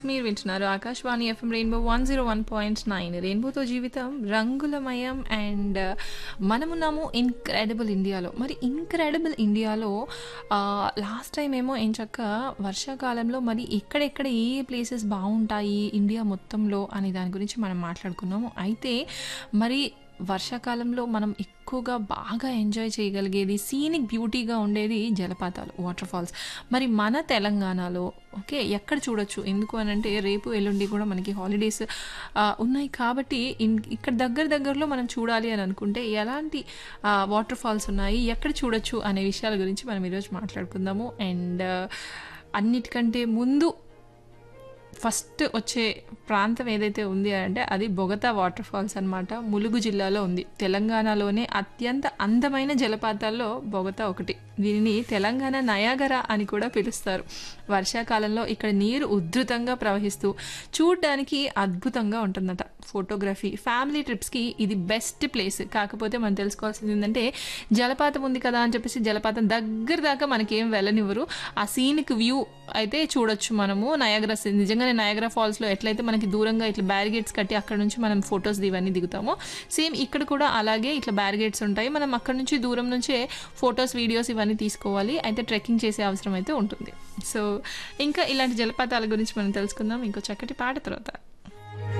మీరు వింటున్నారు Akashvani FM rainbow one zero one point nine రెయిన్బోతో జీవితం రంగులమయం అండ్ మనమున్నాము ఇన్క్రెడిబుల్ ఇండియాలో మరి ఇన్క్రెడిబుల్ ఇండియాలో లాస్ట్ టైం ఏమో ఏం చక్క వర్షాకాలంలో మరి ఎక్కడెక్కడ ఏ ప్లేసెస్ బాగుంటాయి ఇండియా మొత్తంలో అనే దాని గురించి మనం మాట్లాడుకున్నాము అయితే మరి వర్షాకాలంలో మనం ఎక్కువగా బాగా ఎంజాయ్ చేయగలిగేది సీనిక్ బ్యూటీగా ఉండేది జలపాతాలు వాటర్ ఫాల్స్ మరి మన తెలంగాణలో ఓకే ఎక్కడ చూడొచ్చు ఎందుకు అని అంటే రేపు ఎల్లుండి కూడా మనకి హాలిడేస్ ఉన్నాయి కాబట్టి ఇన్- ఇక్కడ దగ్గర దగ్గరలో మనం చూడాలి అని అనుకుంటే ఎలాంటి వాటర్ ఫాల్స్ ఉన్నాయి ఎక్కడ చూడొచ్చు అనే విషయాల గురించి మనం ఈరోజు మాట్లాడుకుందాము అండ్ అన్నిటికంటే ముందు ఫస్ట్ వచ్చే ప్రాంతం ఏదైతే ఉంది అంటే అది బొగతా వాటర్ ఫాల్స్ అన్నమాట ములుగు జిల్లాలో ఉంది తెలంగాణలోనే అత్యంత అందమైన జలపాతాల్లో బొగతా ఒకటి దీనిని తెలంగాణ నయాగర అని కూడా పిలుస్తారు వర్షాకాలంలో ఇక్కడ నీరు ఉధృతంగా ప్రవహిస్తూ చూడడానికి అద్భుతంగా ఉంటుందట ఫోటోగ్రఫీ ఫ్యామిలీ ట్రిప్స్కి ఇది బెస్ట్ ప్లేస్ కాకపోతే మనం తెలుసుకోవాల్సింది ఏంటంటే జలపాతం ఉంది కదా అని చెప్పేసి జలపాతం దగ్గర దాకా మనకేం వెళ్ళనివ్వరు ఆ సీనిక్ వ్యూ అయితే చూడొచ్చు మనము నయాగరా నిజంగానే నయాగరా ఫాల్స్లో ఎట్లయితే మనకి దూరంగా ఇట్లా బ్యారిగేట్స్ కట్టి అక్కడ నుంచి మనం ఫొటోస్ ఇవన్నీ దిగుతామో సేమ్ ఇక్కడ కూడా అలాగే ఇట్లా బ్యారిగేట్స్ ఉంటాయి మనం అక్కడ నుంచి దూరం నుంచే ఫొటోస్ వీడియోస్ ఇవన్నీ తీసుకోవాలి అయితే ట్రెక్కింగ్ చేసే అవసరం అయితే ఉంటుంది సో ఇంకా ఇలాంటి జలపాతాల గురించి మనం తెలుసుకుందాం ఇంకో చక్కటి పాట తర్వాత